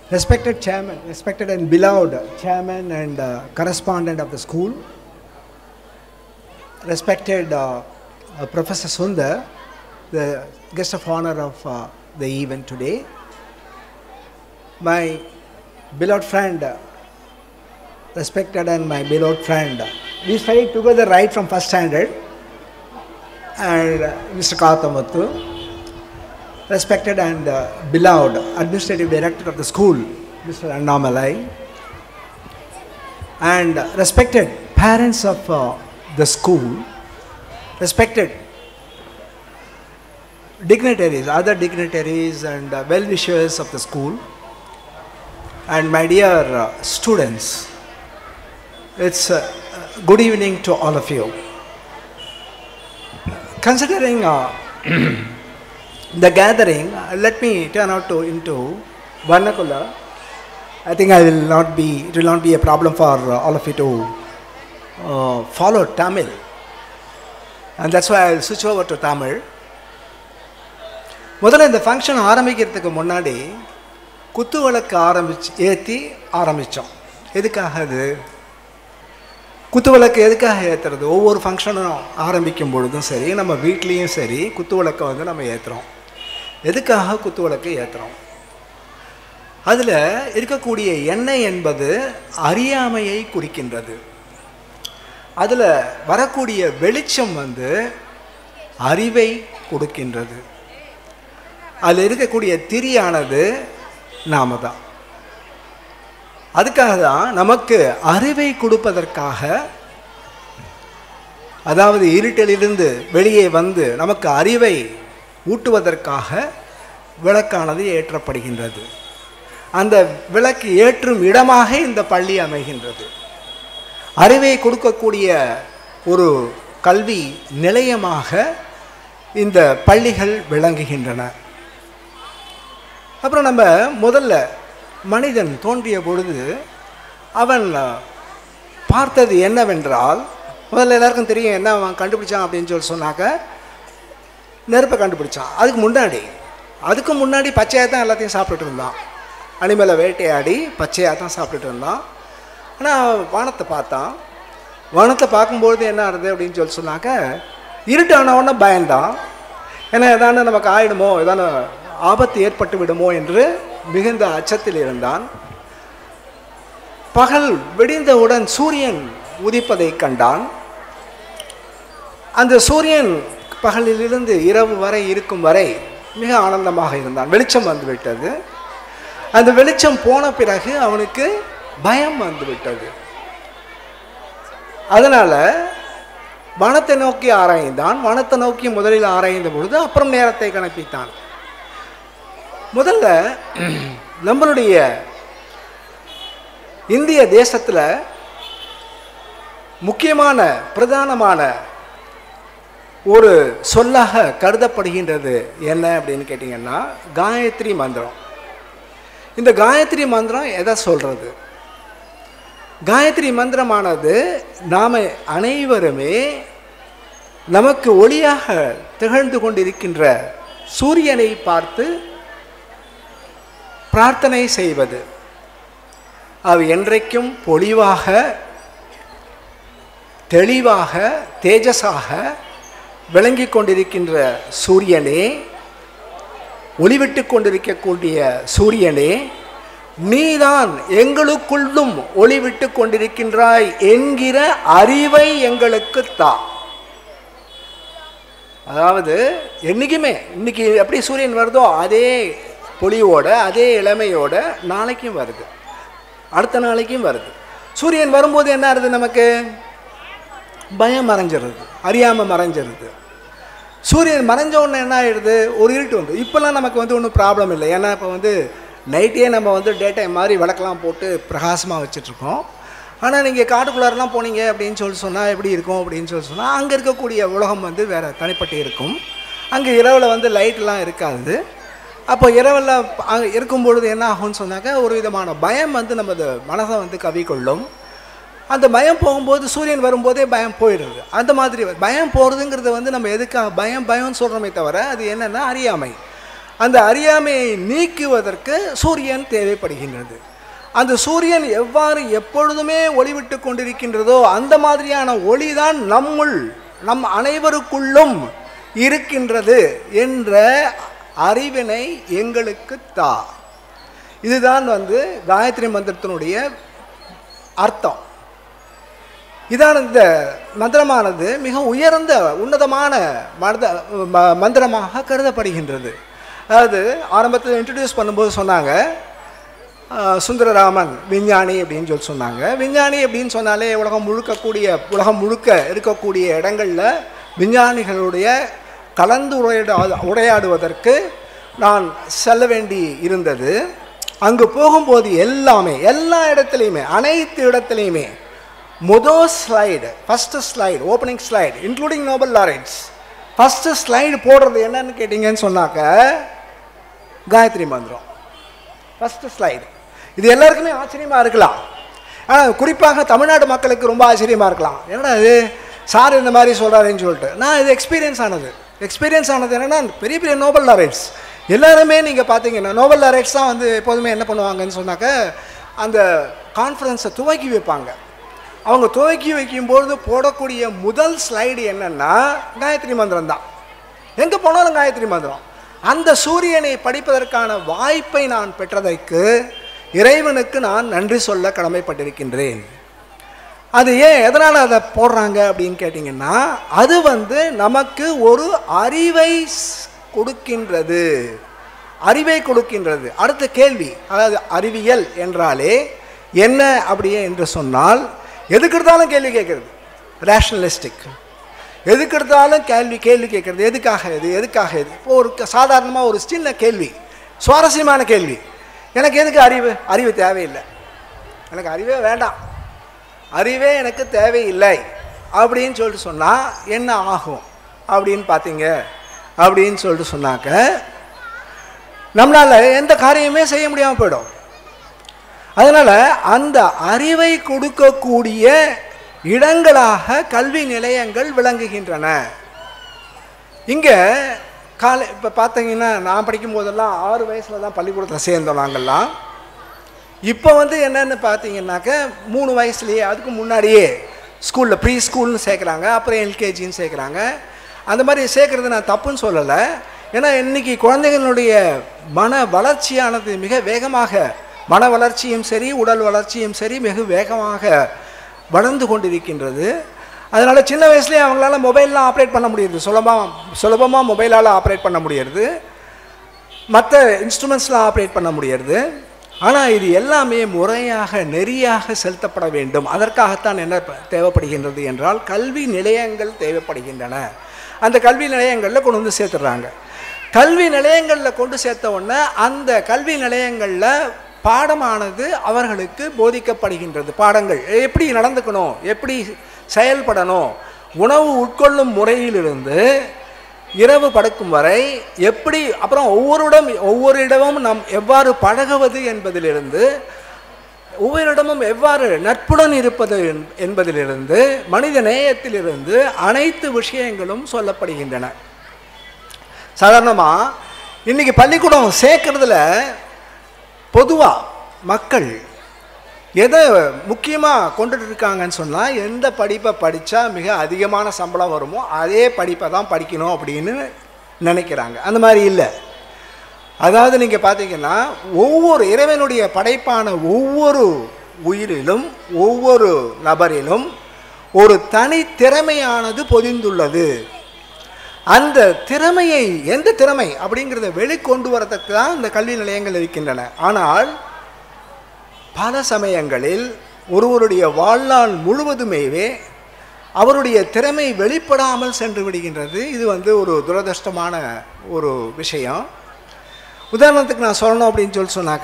Respected chairman, respected and beloved chairman and uh, correspondent of the school, respected uh, uh, Professor Sundar, the guest of honor of uh, the event today, my beloved friend, uh, respected and my beloved friend, we studied together right from first standard, and uh, Mr. Katamuttu, respected and uh, beloved administrative director of the school, Mr. Annamalai, and respected parents of uh, the school, respected dignitaries, other dignitaries and uh, well-wishers of the school, and my dear uh, students, it's uh, good evening to all of you. Considering uh, the gathering, uh, let me turn out to into vernacular. I think I will not be. It will not be a problem for uh, all of you to uh, follow Tamil, and that's why I'll switch over to Tamil. முதல்ல இந்த function ஆரம்பிக்கிறதுக்கு முன்னாடி குத்து விளக்கு ஆரம்பிச்சு ஏற்றி ஆரம்பித்தோம் எதுக்காக அது குத்து விளக்கு எதுக்காக ஏற்றுறது ஒவ்வொரு ஃபங்க்ஷனும் ஆரம்பிக்கும் பொழுதும் சரி நம்ம வீட்லேயும் சரி குத்து விளக்கை வந்து நம்ம ஏற்றுறோம் எதுக்காக குத்து விளக்கு ஏற்றுறோம் அதில் இருக்கக்கூடிய எண்ணெய் என்பது அறியாமையை குறிக்கின்றது அதில் வரக்கூடிய வெளிச்சம் வந்து அறிவை கொடுக்கின்றது அதில் இருக்கக்கூடிய திரியானது நாம தான் அதுக்காக தான் நமக்கு அறிவை கொடுப்பதற்காக அதாவது இருட்டிலிருந்து வெளியே வந்து நமக்கு அறிவை ஊட்டுவதற்காக விளக்கானது ஏற்றப்படுகின்றது அந்த விளக்கு ஏற்றும் இடமாக இந்த பள்ளி அமைகின்றது அறிவை கொடுக்கக்கூடிய ஒரு கல்வி நிலையமாக இந்த பள்ளிகள் விளங்குகின்றன அப்புறம் நம்ம முதல்ல மனிதன் தோன்றிய பொழுது அவன் பார்த்தது என்னவென்றால் முதல்ல எல்லாருக்கும் தெரியும் என்ன அவன் கண்டுபிடிச்சான் அப்படின்னு சொல்லி சொன்னாக்க நெருப்பை கண்டுபிடிச்சான் அதுக்கு முன்னாடி அதுக்கு முன்னாடி பச்சையாக தான் எல்லாத்தையும் சாப்பிட்டுட்டு இருந்தான் அனிமலை வேட்டையாடி பச்சையாக தான் சாப்பிட்டுட்டு இருந்தான் ஆனால் வானத்தை பார்த்தான் வானத்தை பார்க்கும்பொழுது என்ன ஆகுது அப்படின்னு சொல்லி சொன்னாக்க இருட்டான உடனே பயந்தான் ஏன்னா எதான நமக்கு ஆயிடுமோ எதான ஆபத்து ஏற்பட்டு விடுமோ என்று மிகுந்த அச்சத்தில் இருந்தான் பகல் விடிந்தவுடன் சூரியன் உதிப்பதை கண்டான் அந்த சூரியன் பகலிலிருந்து இரவு வரை இருக்கும் வரை மிக ஆனந்தமாக இருந்தான் வெளிச்சம் வந்துவிட்டது அந்த வெளிச்சம் போன பிறகு அவனுக்கு பயம் வந்துவிட்டது அதனால் வனத்தை நோக்கி ஆராய்ந்தான் வனத்தை நோக்கி முதலில் ஆராய்ந்த பொழுது அப்புறம் நேரத்தை கணப்பித்தான் முதல்ல நம்மளுடைய இந்திய தேசத்தில் முக்கியமான பிரதானமான ஒரு சொல்லாக கருதப்படுகின்றது என்ன அப்படின்னு கேட்டிங்கன்னா காயத்ரி மந்திரம் இந்த காயத்ரி மந்திரம் எதை சொல்கிறது காயத்ரி மந்திரமானது நாம் அனைவருமே நமக்கு ஒளியாக திகழ்ந்து கொண்டிருக்கின்ற சூரியனை பார்த்து பிரார்த்தனை செய்வது அது என்றைக்கும் பொலிவாக தெளிவாக தேஜஸாக விளங்கி கொண்டிருக்கின்ற சூரியனே ஒளிவிட்டு கொண்டிருக்கக்கூடிய சூரியனே நீதான் எங்களுக்குள்ளும் ஒளிவிட்டு கொண்டிருக்கின்றாய் என்கிற அறிவை எங்களுக்கு தா அதாவது என்றைக்குமே இன்னைக்கு எப்படி சூரியன் வருதோ அதே பொலிவோட அதே இளமையோட நாளைக்கும் வருது அடுத்த நாளைக்கும் வருது சூரியன் வரும்போது என்ன ஆகுது நமக்கு பயம் மறைஞ்சிருது அறியாமல் மறைஞ்சிருது சூரியன் மறைஞ்ச உடனே என்ன ஆகிடுது ஒரு இருட்டு வந்து இப்போல்லாம் நமக்கு வந்து ஒன்றும் ப்ராப்ளம் இல்லை ஏன்னா இப்போ வந்து நைட்டே நம்ம வந்து டே டைம் மாதிரி விளக்கெல்லாம் போட்டு பிரகாசமாக வச்சிட்ருக்கோம் ஆனால் நீங்கள் காட்டுக்குள்ளாரெலாம் போனீங்க அப்படின்னு சொல்லி சொன்னால் எப்படி இருக்கும் அப்படின்னு சொல்லி சொன்னால் அங்கே இருக்கக்கூடிய உலகம் வந்து வேறு தனிப்பட்டு இருக்கும் அங்கே இரவில் வந்து லைட்லாம் இருக்காது அப்போ இரவில் அங்கே இருக்கும் பொழுது என்ன ஆகும்னு சொன்னாக்க ஒரு விதமான பயம் வந்து நமது மனதை வந்து கவி கொள்ளும் அந்த பயம் போகும்போது சூரியன் வரும்போதே பயம் போயிடுது அந்த மாதிரி பயம் போகிறதுங்கிறது வந்து நம்ம எதுக்காக பயம் பயம்னு சொல்கிறோமே தவிர அது என்னென்னா அறியாமை அந்த அறியாமையை நீக்குவதற்கு சூரியன் தேவைப்படுகின்றது அந்த சூரியன் எவ்வாறு எப்பொழுதுமே ஒளிவிட்டு கொண்டிருக்கின்றதோ அந்த மாதிரியான ஒளிதான் நம்முள் நம் அனைவருக்குள்ளும் இருக்கின்றது என்ற அறிவினை எங்களுக்கு தா இதுதான் வந்து காயத்ரி மந்திரத்தினுடைய அர்த்தம் இதான இந்த மந்திரமானது மிக உயர்ந்த உன்னதமான மத ம- மந்திரமாக கருதப்படுகின்றது அதாவது ஆரம்பத்தில் இன்ட்ரடியூஸ் பண்ணும்போது சொன்னாங்க ஆஹ், சுந்தரராமன் விஞ்ஞானி அப்படின்னு சொல்லி சொன்னாங்க விஞ்ஞானி அப்படின்னு சொன்னாலே உலகம் முழுக்கக்கூடிய உலகம் முழுக்க இருக்கக்கூடிய இடங்களில் விஞ்ஞானிகளுடைய கலந்து உரையாட உரையாடுவதற்கு நான் செல்ல வேண்டி இருந்தது அங்கு போகும்போது எல்லாமே எல்லா இடத்துலையுமே அனைத்து இடத்துலையுமே முதல் slide first slide opening slide including Nobel Lawrence first slide போடுறது என்னன்னு கேட்டிங்கன்னு சொன்னாக்க காயத்ரி மந்திரம் ஃபஸ்ட்டு ஸ்லைடு இது எல்லாருக்குமே ஆச்சரியமாக இருக்கலாம் ஆனால் குறிப்பாக தமிழ்நாடு மக்களுக்கு ரொம்ப ஆச்சரியமாக இருக்கலாம் என்னடா இது சார் இந்த மாதிரி சொல்கிறாருன்னு சொல்லிட்டு நான் இது எக்ஸ்பீரியன்ஸ் ஆனது எக்ஸ்பீரியன்ஸ் ஆனது என்னென்னா பெரிய பெரிய நோபல் லாரேட்ஸ் எல்லாருமே நீங்கள் பார்த்தீங்கன்னா நோபல் லாரேட்ஸ் தான் வந்து எப்போதுமே என்ன பண்ணுவாங்கன்னு சொன்னாக்க அந்த கான்ஃபரன்ஸை துவக்கி வைப்பாங்க அவங்க துவக்கி வைக்கும்போது போடக்கூடிய முதல் ஸ்லைடு என்னென்னா காயத்ரி மந்திரம் தான் எங்கே போனாலும் காயத்ரி மந்திரம் அந்த சூரியனை படிப்பதற்கான வாய்ப்பை நான் பெற்றதற்கு இறைவனுக்கு நான் நன்றி சொல்ல கடமைப்பட்டிருக்கின்றேன் அது ஏன் எதனால் அதை போடுறாங்க அப்படின்னு கேட்டிங்கன்னா அது வந்து நமக்கு ஒரு அறிவை ஸ்- கொடுக்கின்றது அறிவை கொடுக்கின்றது அடுத்த கேள்வி அதாவது அறிவியல் என்றாலே என்ன அப்படியே என்று சொன்னால் எதுக்கு எடுத்தாலும் கேள்வி கேட்குறது ரேஷனலிஸ்டிக் எதுக்கு எடுத்தாலும் கேள்வி கேள்வி கேட்குறது எதுக்காக இது எதுக்காக இது இப்போ ஒரு சாதாரணமாக ஒரு சின்ன கேள்வி சுவாரஸ்யமான கேள்வி எனக்கு எதுக்கு அறிவு அறிவு தேவையில்லை எனக்கு அறிவே வேண்டாம் அறிவே எனக்கு தேவையில்லை அப்படின்னு சொல்லிட்டு சொன்னால் என்ன ஆகும் அப்படின்னு பார்த்தீங்க அப்படின்னு சொல்லிட்டு சொன்னாக்க நம்மளால் எந்த காரியமே செய்ய முடியாமல் போயிடும் அதனால் அந்த அறிவை கொடுக்கக்கூடிய இடங்களாக கல்வி நிலையங்கள் விளங்குகின்றன இங்கே காலை இப்போ பார்த்தீங்கன்னா நான் படிக்கும் போதெல்லாம் ஆறு வயசில் தான் பள்ளிக்கூடத்தில் சேர்ந்தோம் நாங்கள்லாம் இப்போ வந்து என்னன்னு பார்த்தீங்கன்னாக்க மூணு வயசுலேயே அதுக்கு முன்னாடியே ஸ்கூலில் ப்ரீ ஸ்கூல்னு சேர்க்குறாங்க அப்புறம் எல்கேஜின்னு சேர்க்குறாங்க அந்த மாதிரி சேர்க்குறது நான் தப்புன்னு சொல்லலை ஏன்னா இன்றைக்கி குழந்தைகளுடைய மன வளர்ச்சியானது மிக வேகமாக மன வளர்ச்சியும் சரி உடல் வளர்ச்சியும் சரி மிக வேகமாக வளர்ந்து கொண்டிருக்கின்றது அதனால் சின்ன வயசுலேயே அவங்களால மொபைல்லாம் ஆப்ரேட் பண்ண முடியுது சுலபமாக சுலபமாக மொபைலால் ஆப்ரேட் பண்ண முடியுது மற்ற இன்ஸ்ட்ருமெண்ட்ஸ்லாம் ஆப்ரேட் பண்ண முடியுது ஆனால் இது எல்லாமே முறையாக நெறியாக செலுத்தப்பட வேண்டும் அதற்காகத்தான் என்ன ப- தேவைப்படுகின்றது என்றால் கல்வி நிலையங்கள் தேவைப்படுகின்றன அந்த கல்வி நிலையங்களில் கொண்டு வந்து சேர்த்துடுறாங்க கல்வி நிலையங்களில் கொண்டு சேர்த்த உடனே அந்த கல்வி நிலையங்களில் பாடமானது அவர்களுக்கு போதிக்கப்படுகின்றது பாடங்கள் எப்படி நடந்துக்கணும் எப்படி செயல்படணும் உணவு உட்கொள்ளும் முறையிலிருந்து இரவு படுக்கும் வரை எப்படி அப்புறம் ஒவ்வொருடம் ஒவ்வொரு இடமும் நாம் எவ்வாறு பழகுவது என்பதிலிருந்து ஒவ்வொரு இடமும் எவ்வாறு நட்புடன் இருப்பது என்- என்பதிலிருந்து மனித நேயத்திலிருந்து அனைத்து விஷயங்களும் சொல்லப்படுகின்றன சாதாரணமாக இன்றைக்கி பள்ளிக்கூடம் சேர்க்கறதுல பொதுவாக மக்கள் எதை முக்கியமாக கொண்டுட்டு இருக்காங்கன்னு சொன்னால் எந்த படிப்பை படித்தா மிக அதிகமான சம்பளம் வருமோ அதே படிப்பை தான் படிக்கணும் அப்படின்னு நினைக்கிறாங்க அந்த மாதிரி இல்லை அதாவது நீங்கள் பார்த்தீங்கன்னா ஒவ்வொரு இறைவனுடைய படைப்பான ஒவ்வொரு உயிரிலும் ஒவ்வொரு நபரிலும் ஒரு தனி திறமையானது பொதிந்துள்ளது அந்த திறமையை எந்த திறமை அப்படிங்கிறத வெளிக்கொண்டு வரதுக்கு தான் இந்த கல்வி நிலையங்கள் இருக்கின்றன ஆனால் பல சமயங்களில் ஒருவருடைய வாழ்நாள் முழுவதுமேவே அவருடைய திறமை வெளிப்படாமல் சென்று விடுகின்றது இது வந்து ஒரு துரதிர்ஷ்டமான ஒரு விஷயம் உதாரணத்துக்கு நான் சொல்லணும் அப்படின்னு சொல்லி சொன்னாக்க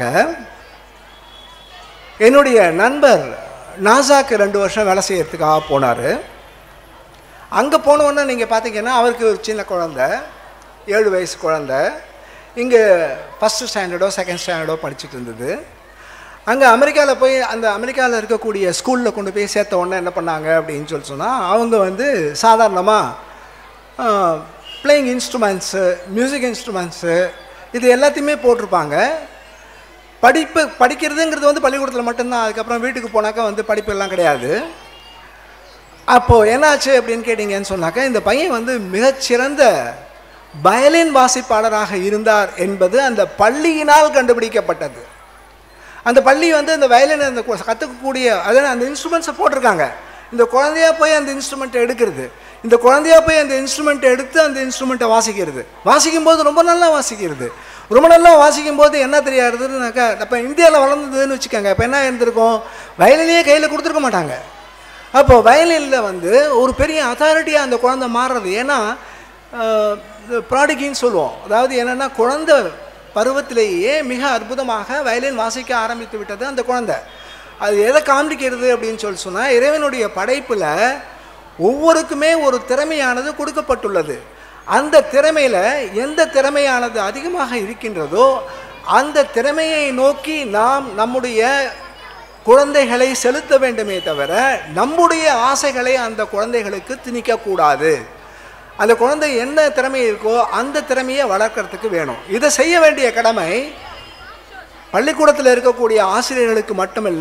என்னுடைய நண்பர் நாசாக்கு ரெண்டு வருஷம் வேலை செய்யறதுக்காக போனார் அங்கே போனோன்னே நீங்கள் பார்த்தீங்கன்னா அவருக்கு ஒரு சின்ன குழந்தை ஏழு வயசு குழந்தை இங்கே ஃபஸ்ட்டு ஸ்டாண்டர்டோ செகண்ட் ஸ்டாண்டர்டோ படிச்சுட்டு இருந்தது அங்கே அமெரிக்காவில் போய் அந்த அமெரிக்காவில் இருக்கக்கூடிய ஸ்கூலில் கொண்டு போய் சேர்த்த உடனே என்ன பண்ணாங்க அப்படின்னு சொல்லி சொன்னால் அவங்க வந்து சாதாரணமாக பிளேயிங் இன்ஸ்ட்ருமெண்ட்ஸு மியூசிக் இன்ஸ்ட்ருமெண்ட்ஸு இது எல்லாத்தையுமே போட்டிருப்பாங்க படிப்பு படிக்கிறதுங்கிறது வந்து பள்ளிக்கூடத்தில் மட்டும்தான் அதுக்கப்புறம் வீட்டுக்கு போனாக்கா வந்து படிப்பு எல்லாம் கிடையாது அப்போது என்னாச்சு அப்படின்னு கேட்டிங்கன்னு சொன்னாக்கா இந்த பையன் வந்து மிகச்சிறந்த வயலின் வாசிப்பாளராக இருந்தார் என்பது அந்த பள்ளியினால் கண்டுபிடிக்கப்பட்டது அந்த பள்ளி வந்து அந்த வயலின் அந்த கு- கத்துக்கக்கூடிய அதாவது அந்த இன்ஸ்ட்ருமெண்ட்ஸை போட்டிருக்காங்க இந்த குழந்தையா போய் அந்த இன்ஸ்ட்ருமெண்ட்டை எடுக்கிறது இந்த குழந்தையா போய் அந்த இன்ஸ்ட்ருமெண்ட்டை எடுத்து அந்த இன்ஸ்ட்ருமெண்ட்டை வாசிக்கிறது வாசிக்கும் போது ரொம்ப நல்லா வாசிக்கிறது ரொம்ப நல்லா வாசிக்கும் போது என்ன தெரியாதுன்னாக்கா அப்போ இந்தியாவில் வளர்ந்ததுன்னு வச்சுக்கோங்க இப்போ என்ன இருந்திருக்கும் வயலினையே கையில் கொடுத்துருக்க மாட்டாங்க அப்போ வயலினில் வந்து ஒரு பெரிய அத்தாரிட்டியாக அந்த குழந்தை மாறுறது ஏன்னா ப்ராடிகின்னு சொல்லுவோம் அதாவது என்னென்னா குழந்தை பருவத்திலேயே மிக அற்புதமாக வயலின் வாசிக்க ஆரம்பித்து விட்டது அந்த குழந்தை அது எதை காண்பிக்கிறது அப்படின்னு சொல்லி சொன்னால் இறைவனுடைய படைப்பில் ஒவ்வொருக்குமே ஒரு திறமையானது கொடுக்கப்பட்டுள்ளது அந்த திறமையில் எந்த திறமையானது அதிகமாக இருக்கின்றதோ அந்த திறமையை நோக்கி நாம் நம்முடைய குழந்தைகளை செலுத்த வேண்டுமே தவிர நம்முடைய ஆசைகளை அந்த குழந்தைகளுக்கு திணிக்கக்கூடாது அந்த குழந்தை என்ன திறமை இருக்கோ அந்த திறமையை வளர்க்கறதுக்கு வேணும் இதை செய்ய வேண்டிய கடமை பள்ளிக்கூடத்தில் இருக்கக்கூடிய ஆசிரியர்களுக்கு மட்டுமல்ல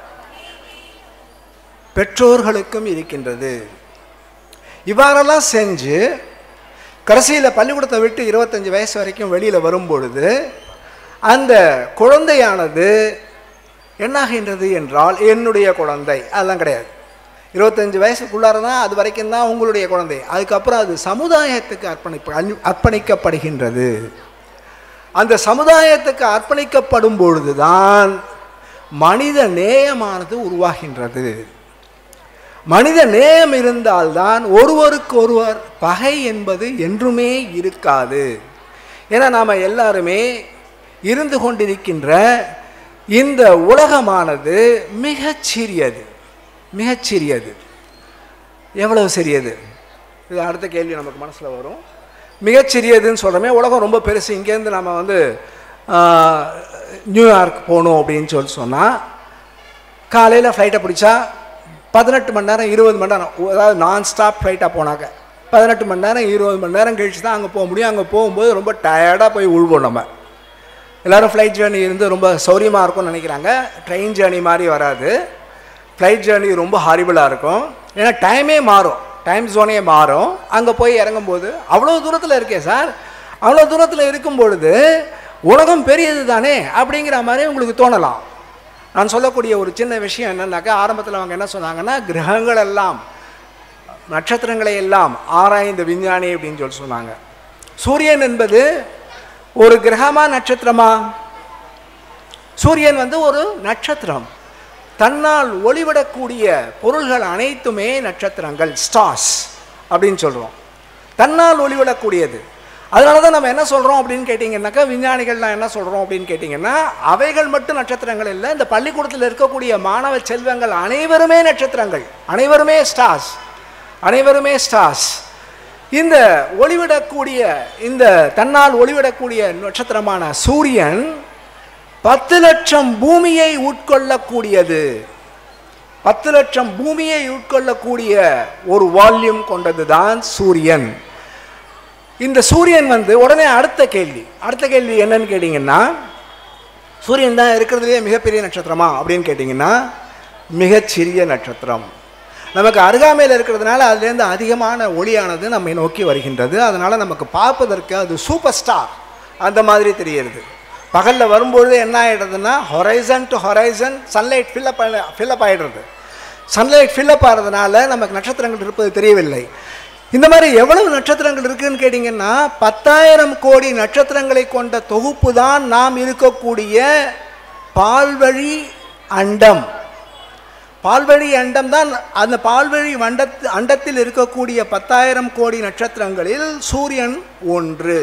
பெற்றோர்களுக்கும் இருக்கின்றது இவ்வாறெல்லாம் செஞ்சு கடைசியில் பள்ளிக்கூடத்தை விட்டு இருபத்தஞ்சி வயசு வரைக்கும் வெளியில் வரும்பொழுது அந்த குழந்தையானது என்னாகின்றது என்றால் என்னுடைய குழந்தை அதெல்லாம் கிடையாது இருபத்தஞ்சி வயசுக்குள்ளார தான் அது வரைக்கும் தான் உங்களுடைய குழந்தை அதுக்கப்புறம் அது சமுதாயத்துக்கு அர்ப்பணிப்பு அனு- அர்ப்பணிக்கப்படுகின்றது அந்த சமுதாயத்துக்கு அர்ப்பணிக்கப்படும் பொழுதுதான் மனித நேயமானது உருவாகின்றது மனித நேயம் இருந்தால்தான் ஒருவருக்கு ஒருவர் பகை என்பது என்றுமே இருக்காது ஏன்னா நாம் எல்லாருமே இருந்து கொண்டிருக்கின்ற இந்த உலகமானது மிகச் சிறியது மிகச் சிறியது எவ்வளவு சிறியது இது அடுத்த கேள்வி நமக்கு மனசில் வரும் மிகச்சிறியதுன்னு சொல்கிறோமே உலகம் ரொம்ப பெருசு இங்கேருந்து நம்ம வந்து ஆஹ், நியூயார்க் போகணும் அப்படின்னு சொல்லி சொன்னால் காலையில் ஃப்ளைட்டை பிடிச்சா பதினெட்டு மணி நேரம் இருபது மணி நேரம் அதாவது நான் ஸ்டாப் ஃப்ளைட்டாக போனாக்க பதினெட்டு மணி நேரம் இருபது மணி நேரம் கழிச்சு தான் அங்கே போக முடியும் அங்கே போகும்போது ரொம்ப டயர்டாக போய் உள்வோம் நம்ம எல்லோரும் ஃப்ளைட் ஜேர்னி இருந்து ரொம்ப சௌரியமாக இருக்கும்னு நினைக்கிறாங்க ட்ரெயின் ஜேர்னி மாதிரி வராது ஃப்ளைட் ஜேர்னி ரொம்ப ஹாரிபிளாக இருக்கும் ஏன்னா டைமே மாறும் டைம் ஜோனே மாறும் அங்கே போய் இறங்கும்போது அவ்வளோ தூரத்தில் இருக்கே சார் அவ்வளோ தூரத்தில் இருக்கும் பொழுது உலகம் பெரியது தானே அப்படிங்கிற மாதிரி உங்களுக்கு தோணலாம் நான் சொல்லக்கூடிய ஒரு சின்ன விஷயம் என்னன்னாக்கா ஆரம்பத்தில் அவங்க என்ன சொன்னாங்கன்னா கிரகங்கள் எல்லாம் நட்சத்திரங்களை எல்லாம் ஆராய்ந்த விஞ்ஞானி அப்படின்னு சொல்லி சொன்னாங்க சூரியன் என்பது ஒரு கிரகமா நட்சத்திரமா சூரியன் வந்து ஒரு நட்சத்திரம் தன்னால் ஒளிவிடக்கூடிய பொருள்கள் அனைத்துமே நட்சத்திரங்கள் ஸ்டார்ஸ் அப்படின்னு சொல்கிறோம் தன்னால் ஒளிவிடக்கூடியது அதனால தான் நம்ம என்ன சொல்கிறோம் அப்படின்னு கேட்டிங்கன்னாக்கா விஞ்ஞானிகள்லாம் என்ன சொல்கிறோம் அப்படின்னு கேட்டிங்கன்னா அவைகள் மட்டும் நட்சத்திரங்கள் இல்லை இந்த பள்ளிக்கூடத்தில் இருக்கக்கூடிய மாணவ செல்வங்கள் அனைவருமே நட்சத்திரங்கள் அனைவருமே ஸ்டார்ஸ் அனைவருமே ஸ்டார்ஸ் இந்த ஒளிவிடக்கூடிய இந்த தன்னால் ஒளிவிடக்கூடிய நட்சத்திரமான சூரியன் பத்து லட்சம் பூமியை உட்கொள்ளக்கூடியது பத்து லட்சம் பூமியை உட்கொள்ளக்கூடிய ஒரு வால்யூம் கொண்டதுதான் சூரியன் இந்த சூரியன் வந்து உடனே அடுத்த கேள்வி அடுத்த கேள்வி என்னன்னு கேட்டிங்கன்னா சூரியன் தான் இருக்கிறதுலே மிகப்பெரிய நட்சத்திரமா அப்படின்னு கேட்டிங்கன்னா மிகச்சிறிய நட்சத்திரம் நமக்கு அருகாமையில் இருக்கிறதுனால அதுலேருந்து அதிகமான ஒளியானது நம்மை நோக்கி வருகின்றது அதனால் நமக்கு பார்ப்பதற்கு அது சூப்பர் ஸ்டார் அந்த மாதிரி தெரிகிறது பகலில் வரும்பொழுது என்ன ஆகிடுறதுன்னா horizon to horizon sunlight fill up fill up ஆகிடுறது சன்லைட் ஃபில்லப் ஆகிறதுனால நமக்கு நட்சத்திரங்கள் இருப்பது தெரியவில்லை இந்த மாதிரி எவ்வளவு நட்சத்திரங்கள் இருக்குன்னு கேட்டிங்கன்னா பத்தாயிரம் கோடி நட்சத்திரங்களை கொண்ட தொகுப்பு தான் நாம் இருக்கக்கூடிய பால்வழி அண்டம் பால்வழி அண்டம் தான் அந்த பால்வழி வண்டத்து அண்டத்தில் இருக்கக்கூடிய பத்தாயிரம் கோடி நட்சத்திரங்களில் சூரியன் ஒன்று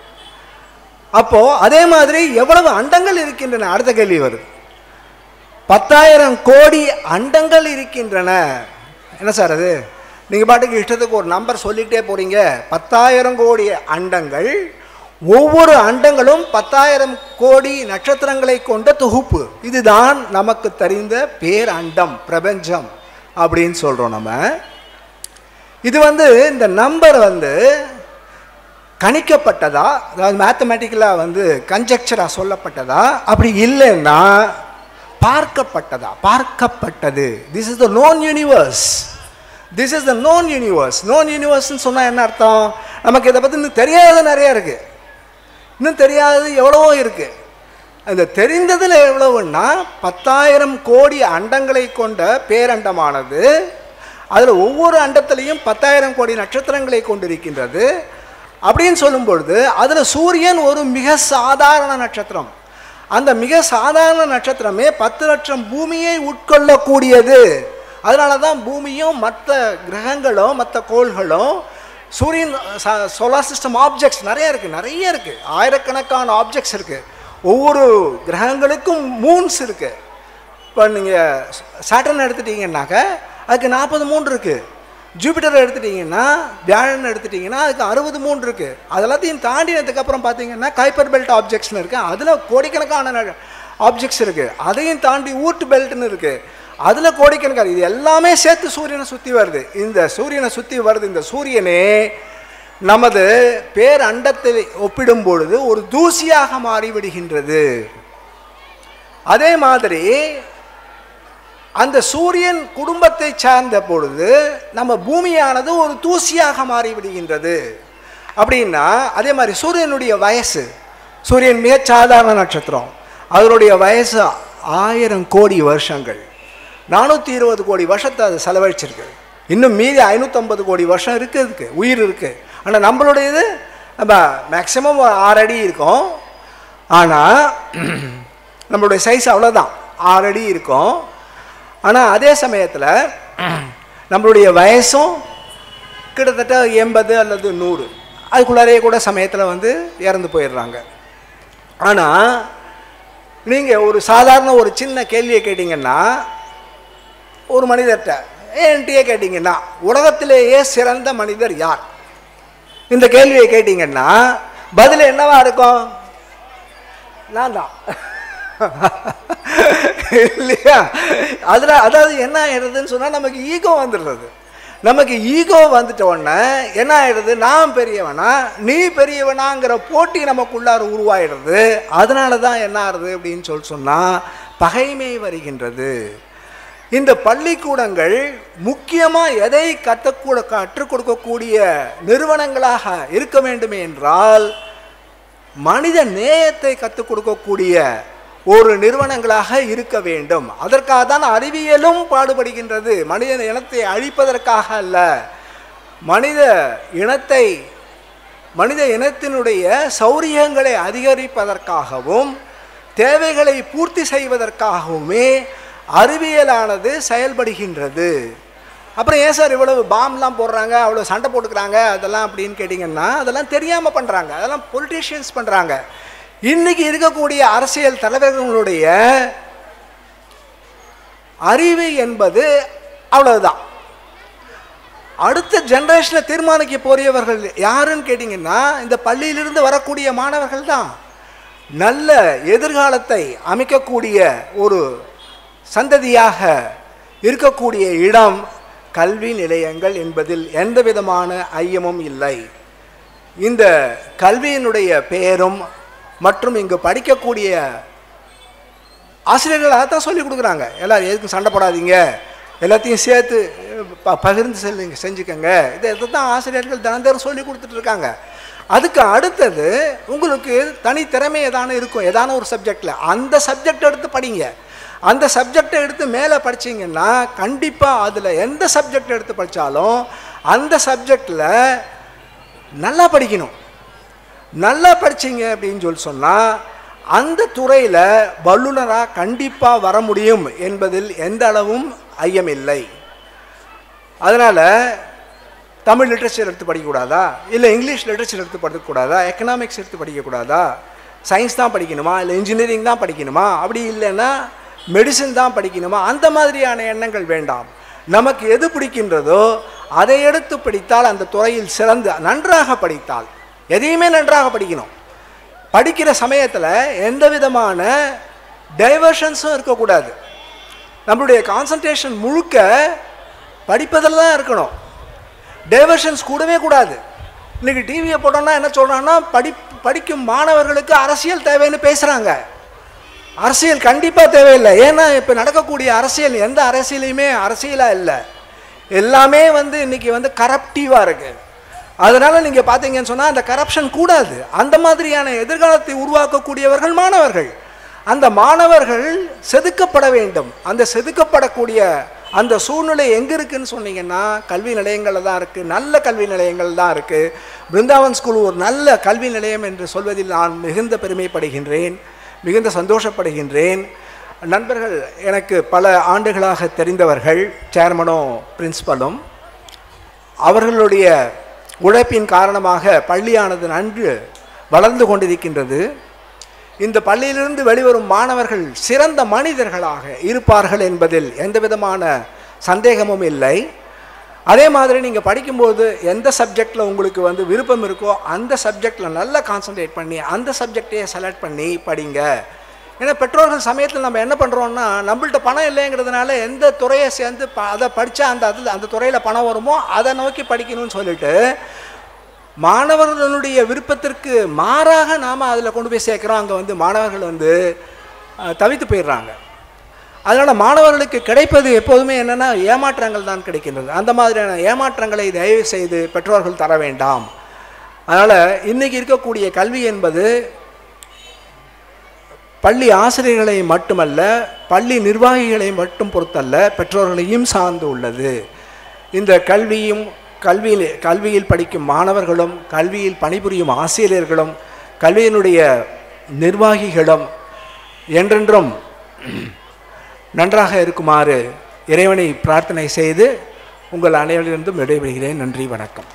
அப்போ அதே மாதிரி எவ்வளவு அண்டங்கள் இருக்கின்றன அடுத்த கேள்வி வருது பத்தாயிரம் கோடி அண்டங்கள் இருக்கின்றன என்ன சார் அது நீங்கள் பாட்டுக்கு இஷ்டத்துக்கு ஒரு நம்பர் சொல்லிகிட்டே போகிறீங்க பத்தாயிரம் கோடி அண்டங்கள் ஒவ்வொரு அண்டங்களும் பத்தாயிரம் கோடி நட்சத்திரங்களை கொண்ட தொகுப்பு இதுதான் நமக்கு தெரிந்த பேர் அண்டம் பிரபஞ்சம் அப்படின்னு சொல்கிறோம் நம்ம இது வந்து இந்த நம்பர் வந்து கணிக்கப்பட்டதா அதாவது மேத்தமேட்டிக்கலாக வந்து கன்ஜெக்சராக சொல்லப்பட்டதா அப்படி இல்லைன்னா பார்க்கப்பட்டதா பார்க்கப்பட்டது this is the known universe this is the known universe known யூனிவர்ஸ்னு சொன்னால் என்ன அர்த்தம் நமக்கு இதை பற்றி இன்னும் தெரியாத நிறைய இருக்குது இன்னும் தெரியாதது எவ்வளவோ இருக்குது அந்த தெரிந்ததில் எவ்வளவுன்னா பத்தாயிரம் கோடி அண்டங்களை கொண்ட பேரண்டமானது அதில் ஒவ்வொரு அண்டத்திலையும் பத்தாயிரம் கோடி நட்சத்திரங்களை கொண்டிருக்கின்றது அப்படின்னு சொல்லும் பொழுது அதில் சூரியன் ஒரு மிக சாதாரண நட்சத்திரம் அந்த மிக சாதாரண நட்சத்திரமே பத்து லட்சம் பூமியை உட்கொள்ளக்கூடியது அதனால தான் பூமியும் மற்ற கிரகங்களும் மற்ற கோள்களும் சூரியன் சோலார் சிஸ்டம் ஆப்ஜெக்ட்ஸ் நிறைய இருக்குது நிறைய இருக்குது ஆயிரக்கணக்கான ஆப்ஜெக்ட்ஸ் இருக்குது ஒவ்வொரு கிரகங்களுக்கும் மூன்ஸ் இருக்குது இப்போ நீங்கள் சாட்டன் எடுத்துட்டீங்கன்னாக்க அதுக்கு நாற்பது மூணு இருக்குது ஜூபிட்டர் எடுத்துட்டிங்கன்னா வியாழன் எடுத்துட்டிங்கன்னா அதுக்கு அறுபது மூணு இருக்குது அதெல்லாத்தையும் தாண்டினதுக்கப்புறம் பார்த்தீங்கன்னா கைப்பர் பெல்ட் ஆப்ஜெக்ட்ஸ்னு இருக்குது அதில் கோடிக்கணக்கான ஆப்ஜெக்ட்ஸ் இருக்குது அதையும் தாண்டி ஊட்டு பெல்ட்னு இருக்குது அதில் கோடிக்கணக்கான இது எல்லாமே சேர்த்து சூரியனை சுற்றி வருது இந்த சூரியனை சுற்றி வருது இந்த சூரியனே நமது பேர் அண்டத்தை ஒப்பிடும் பொழுது ஒரு தூசியாக மாறிவிடுகின்றது அதே மாதிரி அந்த சூரியன் குடும்பத்தை சார்ந்த பொழுது நம்ம பூமியானது ஒரு தூசியாக மாறிவிடுகின்றது அப்படின்னா அதே மாதிரி சூரியனுடைய வயசு சூரியன் மிக சாதாரண நட்சத்திரம் அதனுடைய வயசு ஆயிரம் கோடி வருஷங்கள் நானூற்றி இருபது கோடி வருஷத்தை அது செலவழிச்சிருக்கு இன்னும் மீதி ஐநூற்றம்பது கோடி வருஷம் இருக்குது இதுக்கு உயிர் இருக்குது ஆனால் நம்மளுடையது நம்ம மேக்ஸிமம் ஆறு அடி இருக்கும் ஆனால் நம்மளுடைய சைஸ் அவ்வளோதான் ஆறு அடி இருக்கும் ஆனால் அதே சமயத்தில் நம்மளுடைய வயசும் கிட்டத்தட்ட எண்பது அல்லது நூறு அதுக்குள்ளாரே கூட சமயத்தில் வந்து இறந்து போயிடுறாங்க ஆனால் நீங்கள் ஒரு சாதாரண ஒரு சின்ன கேள்வியை கேட்டிங்கன்னா ஒரு மனிதர்கிட்ட என்கிட்டயே கேட்டிங்கன்னா உலகத்திலேயே சிறந்த மனிதர் யார் இந்த கேள்வியை கேட்டிங்கன்னா பதில் என்னவா இருக்கும் நான் தான் இல்லையா அதில் அதாவது என்ன ஆயிடுதுன்னு சொன்னால் நமக்கு ஈகோ வந்துடுறது நமக்கு ஈகோ வந்துட்ட உடனே என்ன ஆயிடுது நான் பெரியவனா நீ பெரியவனாங்கிற போட்டி நமக்குள்ளார உருவாயிடுறது அதனால தான் என்ன ஆகுது அப்படின்னு சொல்லி சொன்னால் பகைமை வருகின்றது இந்த பள்ளிக்கூடங்கள் முக்கியமாக எதை கற்றுக்கூட கற்றுக் கொடுக்கக்கூடிய நிறுவனங்களாக இருக்க வேண்டுமே என்றால் மனித நேயத்தை கற்றுக் கொடுக்கக்கூடிய ஒரு நிறுவனங்களாக இருக்க வேண்டும் அதற்காக தான் அறிவியலும் பாடுபடுகின்றது மனித இனத்தை அழிப்பதற்காக அல்ல மனித இனத்தை மனித இனத்தினுடைய சௌரியங்களை அதிகரிப்பதற்காகவும் தேவைகளை பூர்த்தி செய்வதற்காகவுமே அறிவியலானது செயல்படுகின்றது அப்புறம் ஏன் சார் இவ்வளவு பாம்லாம் போடுறாங்க அவ்வளோ சண்டை போட்டுக்கிறாங்க அதெல்லாம் அப்படின்னு கேட்டிங்கன்னா அதெல்லாம் தெரியாமல் பண்ணுறாங்க அதெல்லாம் பொலிட்டீஷியன்ஸ் பண்ணுறாங்க இன்னைக்கு இருக்கக்கூடிய அரசியல் தலைவர்களுடைய அறிவு என்பது அவ்வளவுதான் அடுத்த ஜென்ரேஷனை தீர்மானிக்க போறியவர்கள் யாருன்னு கேட்டிங்கன்னா இந்த பள்ளியிலிருந்து வரக்கூடிய மாணவர்கள் தான் நல்ல எதிர்காலத்தை அமைக்கக்கூடிய ஒரு சந்ததியாக இருக்கக்கூடிய இடம் கல்வி நிலையங்கள் என்பதில் எந்த விதமான ஐயமும் இல்லை இந்த கல்வியினுடைய பெயரும் மற்றும் இங்கு படிக்கக்கூடிய ஆசிரியர்களாக தான் சொல்லி கொடுக்குறாங்க எல்லாரும் எதுக்கும் சண்டை போடாதீங்க எல்லாத்தையும் சேர்த்து ப பகிர்ந்து செல்லுங்க செஞ்சுக்கோங்க இதை இதை தான் ஆசிரியர்கள் தினந்தரம் சொல்லி கொடுத்துட்டு இருக்காங்க அதுக்கு அடுத்தது உங்களுக்கு தனி திறமை ஏதான இருக்கும் ஏதான ஒரு சப்ஜெக்டில் அந்த சப்ஜெக்ட் எடுத்து படிங்க அந்த சப்ஜெக்டை எடுத்து மேலே படிச்சீங்கன்னா கண்டிப்பாக அதில் எந்த சப்ஜெக்ட் எடுத்து படித்தாலும் அந்த சப்ஜெக்டில் நல்லா படிக்கணும் நல்லா படிச்சீங்க அப்படின்னு சொல்லி சொன்னால் அந்த துறையில் வல்லுனராக கண்டிப்பாக வர முடியும் என்பதில் எந்த அளவும் ஐயமில்லை அதனால் தமிழ் லிட்ரேச்சர் எடுத்து படிக்கக்கூடாதா இல்லை இங்கிலீஷ் லிட்ரேச்சர் எடுத்து படிக்கக்கூடாதா எக்கனாமிக்ஸ் எடுத்து படிக்கக்கூடாதா சயின்ஸ் தான் படிக்கணுமா இல்லை இன்ஜினியரிங் தான் படிக்கணுமா அப்படி இல்லைன்னா மெடிசன் தான் படிக்கணுமா அந்த மாதிரியான எண்ணங்கள் வேண்டாம் நமக்கு எது பிடிக்கின்றதோ அதை எடுத்து படித்தால் அந்த துறையில் சிறந்து நன்றாக படித்தால் எதையுமே நன்றாக படிக்கணும் படிக்கிற சமயத்தில் எந்த விதமான டைவர்ஷன்ஸும் இருக்கக்கூடாது நம்மளுடைய கான்சன்ட்ரேஷன் முழுக்க படிப்பதில் தான் இருக்கணும் டைவர்ஷன்ஸ் கூடவே கூடாது இன்னைக்கு டிவியை போட்டோம்னா என்ன சொல்கிறாங்கன்னா படி படிக்கும் மாணவர்களுக்கு அரசியல் தேவைன்னு பேசுகிறாங்க அரசியல் கண்டிப்பாக தேவையில்லை ஏன்னா இப்போ நடக்கக்கூடிய அரசியல் எந்த அரசியலையுமே அரசியலாக இல்லை எல்லாமே வந்து இன்னைக்கு வந்து கரப்டிவாக இருக்குது அதனால நீங்கள் பார்த்தீங்கன்னு சொன்னால் அந்த கரப்ஷன் கூடாது அந்த மாதிரியான எதிர்காலத்தை உருவாக்கக்கூடியவர்கள் மாணவர்கள் அந்த மாணவர்கள் செதுக்கப்பட வேண்டும் அந்த செதுக்கப்படக்கூடிய அந்த சூழ்நிலை எங்கே இருக்குன்னு சொன்னீங்கன்னா கல்வி நிலையங்களில் தான் இருக்குது நல்ல கல்வி நிலையங்கள் தான் இருக்குது பிருந்தாவன் ஸ்கூல் ஒரு நல்ல கல்வி நிலையம் என்று சொல்வதில் நான் மிகுந்த பெருமைப்படுகின்றேன் மிகுந்த சந்தோஷப்படுகின்றேன் நண்பர்கள் எனக்கு பல ஆண்டுகளாக தெரிந்தவர்கள் சேர்மனும் பிரின்சிபலும் அவர்களுடைய உழைப்பின் காரணமாக பள்ளியானது நன்கு வளர்ந்து கொண்டிருக்கின்றது இந்த பள்ளியிலிருந்து வெளிவரும் மாணவர்கள் சிறந்த மனிதர்களாக இருப்பார்கள் என்பதில் எந்த விதமான சந்தேகமும் இல்லை அதே மாதிரி நீங்கள் படிக்கும்போது எந்த சப்ஜெக்டில் உங்களுக்கு வந்து விருப்பம் இருக்கோ அந்த சப்ஜெக்டில் நல்லா கான்சன்ட்ரேட் பண்ணி அந்த சப்ஜெக்டையே செலக்ட் பண்ணி படிங்க ஏன்னா பெற்றோர்கள் சமயத்தில் நம்ம என்ன பண்ணுறோம்னா நம்மள்ட்ட பணம் இல்லைங்கிறதுனால எந்த துறையை சேர்ந்து ப அதை படித்தா அந்த அதில் அந்த துறையில் பணம் வருமோ அதை நோக்கி படிக்கணும்னு சொல்லிட்டு மாணவர்களுடைய விருப்பத்திற்கு மாறாக நாம் அதில் கொண்டு போய் சேர்க்குறோம் அங்கே வந்து மாணவர்கள் வந்து அஹ், தவித்து போயிடுறாங்க அதனால் மாணவர்களுக்கு கிடைப்பது எப்போதுமே என்னென்னா ஏமாற்றங்கள் தான் கிடைக்கின்றது அந்த மாதிரியான ஏமாற்றங்களை தயவு செய்து பெற்றோர்கள் தர வேண்டாம் அதனால் இன்றைக்கி இருக்கக்கூடிய கல்வி என்பது பள்ளி ஆசிரியர்களை மட்டுமல்ல பள்ளி நிர்வாகிகளை மட்டும் பொறுத்தல்ல பெற்றோர்களையும் சார்ந்து உள்ளது இந்த கல்வியும் கல்வியில் கல்வியில் படிக்கும் மாணவர்களும் கல்வியில் பணிபுரியும் ஆசிரியர்களும் கல்வியினுடைய நிர்வாகிகளும் என்றென்றும் நன்றாக இருக்குமாறு இறைவனை பிரார்த்தனை செய்து உங்கள் அனைவரிலிருந்தும் விடைபெறுகிறேன் நன்றி வணக்கம்